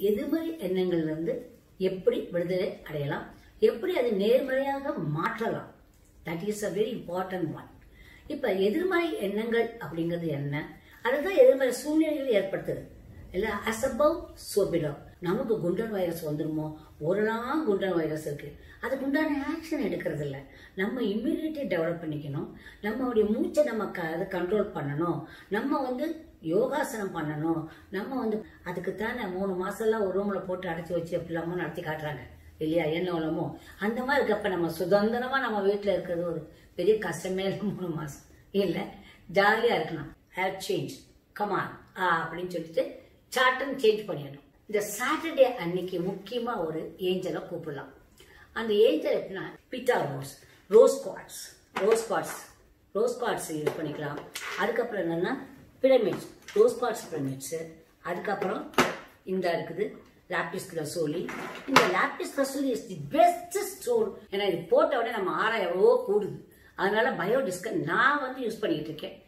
எதிர்மறை எண்ணங்கள்ல இருந்து எப்படி விடுதலை அடையலாம் எப்படி அதை நேர்மறையாக மாற்றலாம் that is a very important one இப்ப எதிர்மறை எண்ணங்கள் அப்படிங்கிறது என்ன அதுதான் எதிர்மறை சூழ்நிலைகள் ஏற்படுத்துது இல்ல அஸ் அபவ் சோ பிலோ நமக்கு குண்டர் வைரஸ் வந்துருமோ ஒரு நாள் குண்டர் வைரஸ் இருக்கு அதுக்கு உண்டான ஆக்ஷன் எடுக்கிறது இல்ல நம்ம இம்யூனிட்டி டெவலப் பண்ணிக்கணும் நம்மளுடைய மூச்சை நம்ம க- அதை கண்ட்ரோல் பண்ணணும் நம்ம வந்து யோகாசனம் பண்ணணும் நம்ம வந்து அதுக்கு தானே மூணு மாசம்லாம் ஒரு ரூம்ல போட்டு அடைச்சி வச்சு எப்படிலாமோ நடத்தி காட்டுறாங்க இல்லையா என்ன உலகமோ அந்த மாதிரி இருக்கப்ப நம்ம சுதந்திரமா நம்ம வீட்டுல இருக்கிறது ஒரு பெரிய கஷ்டமே இல்லை மூணு மாசம் இல்ல ஜாலியா இருக்கலாம் ஹேவ் சேஞ்ச் கமான் ஆ அப்படின்னு சொல்லிட்டு சாட்டன் சேஞ்ச் பண்ணிடணும் இந்த சாட்டர்டே அன்னைக்கு முக்கியமா ஒரு ஏஞ்சலை கூப்பிடலாம் அந்த ஏஞ்சல் எப்படின்னா பிட்டா rose rose quartz rose quartz rose quartz use பண்ணிக்கலாம் அதுக்கப்புறம் என்னன்னா பிரமிட்ஸ் ரோஸ் குவாட்ஸ் பிரமிட்ஸ் அதுக்கப்புறம் இந்த இருக்குது லாப்பிஸ் லசோலி இந்த lapis lazuli is the best stone ஏன்னா இது போட்ட உடனே நம்ம ஆறாயிரம் எவ்வளவோ கூடுது அதனால பயோடிஸ்க நான் வந்து யூஸ் பண்ணிட்டு இருக்கேன்